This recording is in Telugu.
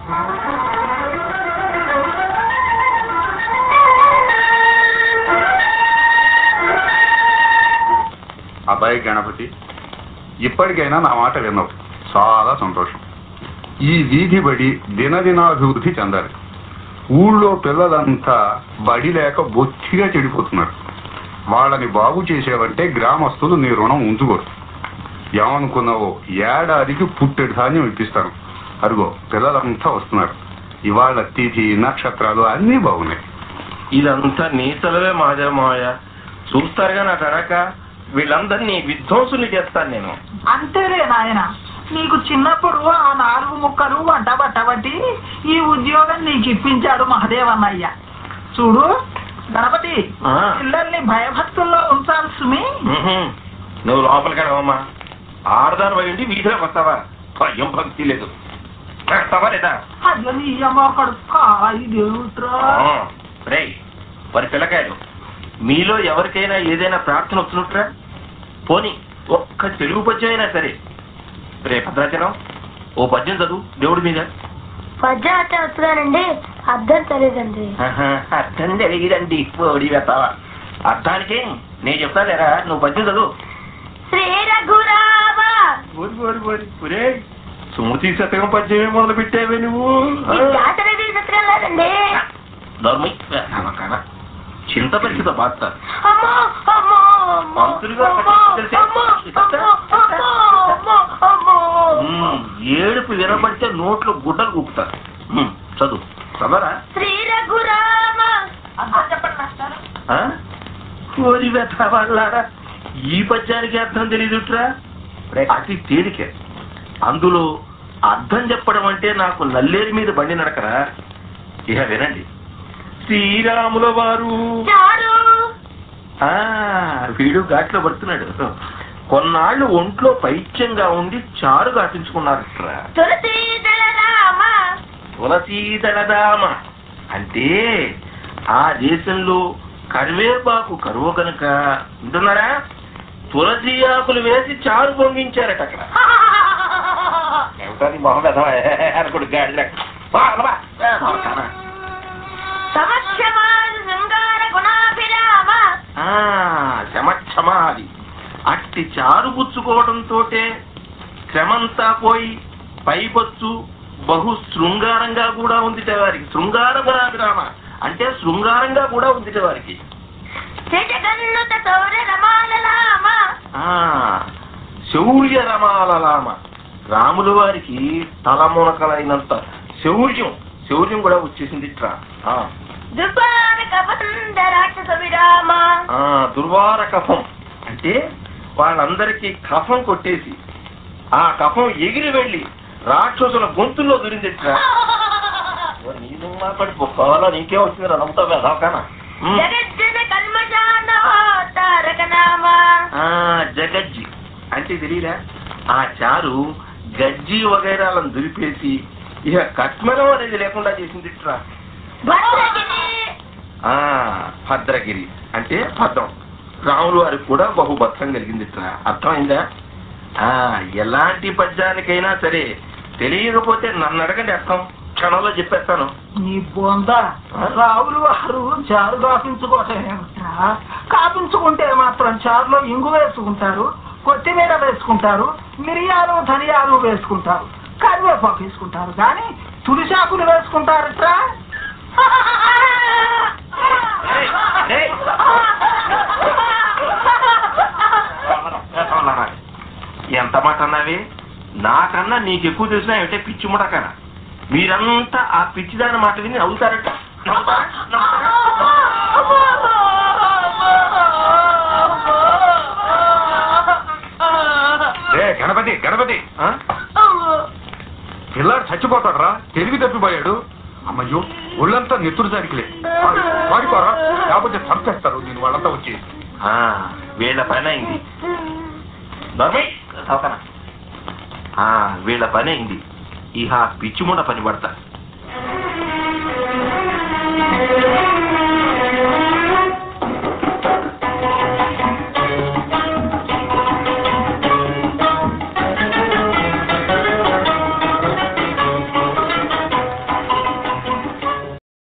అబ్బాయి గణపతి ఇప్పటికైనా నా మాట విన్నావు చాలా సంతోషం ఈ వీధి బడి దినదినాభివృద్ధి చెందాలి ఊళ్ళో పిల్లలంతా బడి లేక బొత్తిగా చెడిపోతున్నారు వాళ్ళని బాగు చేసేవంటే గ్రామస్తులు నీ రుణం ఉంచుకోరు ఏమనుకున్నావో ఏడాదికి పుట్టెడు ధాన్యం ఇప్పిస్తాను అదిగో పిల్లలంతా వస్తున్నారు ఇవాళ తిథి నక్షత్రాలు అన్నీ బాగున్నాయి ఇదంతా నీ సెలవే మాజా మావయ్య చూస్తారుగా నా కడక వీళ్ళందరినీ విధ్వంసుని చేస్తాను నేను అంతేలే నాయన నీకు చిన్నప్పుడు ఆ నాలుగు ముక్కలు వంట పట్టబట్టి ఈ ఉద్యోగం నీకు ఇప్పించాడు మహదేవన్నయ్య చూడు గణపతి ఆ. పిల్లల్ని భయభక్తుల్లో ఉంచాలి సుమి ఉహుం. నువ్వు లోపలికి రావమ్మా ఆడదాని పోయింది వీధిలోకి వస్తావా భయం భక్తి లేదు వస్తావా లేదా అయ్యో నీ అమ్మ కడుపు దేవుట్రా ఆ, రేయ్ మరి పిల్లకాయలు మీలో ఎవరికైనా ఏదైనా ప్రార్థన వచ్చినట్రా పోని ఒక్క తెలుగు పద్యం అయినా సరే రే భద్రాచలం ఓ పద్యం చదువు దేవుడి మీద పద్యం అంటే వస్తున్నానండి అర్థం తెలియదండి ఆహా, అర్థం తెలియదండి ఓడి వెతావా అర్థానికి నేను చెప్తా లేరా నువ్వు పద్యం చదువు శ్రీ రఘురామ ఓరి ఓరి ఓరి ఒరే సుమతి శతకం పద్యమే మొదలు పెట్టావే నువ్వు ఈ జాతర తీసుకురం లేదండి నోర్మై చింత పరిస్థితి బాధ అమ్మో అమ్మో అమ్మో మంత్రులుగా అమ్మో తెలిసే- అమ్మో అమ్మో అమ్మో అమ్మో అమ్మో ఉమ్, ఏడుపు వినబడితే నోట్లో గుడ్డలు కూపుతారు ఉమ్, చదువు చదవరా శ్రీ రఘురామ అర్థం చెప్పండి మాస్టర్ ఆ? ఓరి వాళ్ళారా ఈ పద్యానికి అర్థం తెలియదుట్రా అతి తేలికే అందులో అర్థం చెప్పడం అంటే నాకు నల్లేరు మీద బండి నడకరా ఇక వినండి శ్రీరాముల వారు చారు ఆ వీడు ఘాట్లో పడుతున్నాడు కొన్నాళ్ళు ఒంట్లో పైత్యంగా ఉండి చారు గాటించుకున్నారట్రా తులసి దళ రామ తులసీదళదామ అంటే ఆ దేశంలో కరివేపాకు కరువు కనుక వింటున్నారా తులసి ఆకులు వేసి చారు పొంగించారట అక్కడ ఏమిటది మొహం అనుకోడు గాడిద సమక్షమాన్ శృంగార గుణాభిరామ శమక్షమాది అట్టి చారు పుచ్చుకోవడంతోటే శ్రమంతా పోయి పైపొచ్చు బహు శృంగారంగా కూడా ఉందిట వారికి శృంగార గుణాభిరామ అంటే శృంగారంగా కూడా ఉందిట వారికి శశగన్నుత సౌర రమాల రామ ఆ శౌర్య రమాలలామ రాముల వారికి తలమునకలైనంత శౌర్యం శౌర్యం కూడా వచ్చేసింది ఇట్రా ఆ, దుర్భాన కపంద రాక్షస విరామ ఆ, దుర్వార కఫం అంటే వాళ్ళందరికీ కఫం కొట్టేసి ఆ కఫం ఎగిరి వెళ్ళి రాక్షసుల గొంతుల్లో దొరిందిట్రా నీకు మాట్లాడిపోవాలా నీకే వచ్చింది నమ్ముతావే అదొకనా జగజ్జన కల్మషాన తారక నామ ఆ జగజ్జి అంటే తెలియదా ఆ చారు గజ్జి వగైరాలను దులిపేసి ఇక కట్మలం అనేది లేకుండా చేసింది ఇట్రా భద్రగిరి ఆ భద్రగిరి అంటే భద్రం రాములు వారికి కూడా బహుభద్రం కలిగింది ఇట్రా అర్థమైందా ఆ ఎలాంటి పద్యానికైనా సరే తెలియకపోతే నన్ను అడగండి అర్థం క్షణంలో చెప్పేస్తాను నీ బొంద రావులు వారు చారు కాపించుకోవటం ఏమిట్రా కాపించుకుంటే మాత్రం చారులో ఇంగు వేసుకుంటారు కొత్తిమీర వేసుకుంటారు మిరియాలు ధనియాలు వేసుకుంటారు కరివేపాకు వేసుకుంటారు కానీ తులిశాకులు వేసుకుంటారట్రా ఏయ్, ఏయ్. ఎంత మాట అన్నావి నాకన్నా నీకు ఎక్కువ తెలిసినా ఏమిటే పిచ్చి ముడకన మీరంతా ఆ పిచ్చిదాని మాట విని నవ్వుతారట నవ్వుతారా? నవ్వుతారా? రే గణపతి గణపతి ఆ? పిల్లాడు చచ్చిపోతాడు తెలివి తప్పిపోయాడు అమ్మయ్యో ఒళ్ళంతా నెత్తురు జారికిలే పారిపోరా లేకపోతే చంపేస్తారు నేను వాళ్ళంతా వచ్చి ఆ, వీళ్ళ పని అయింది నర్మయ్ చదువుతానా? ఆ వీళ్ళ పని అయింది ఇహ పిచ్చిముండ పని పడతా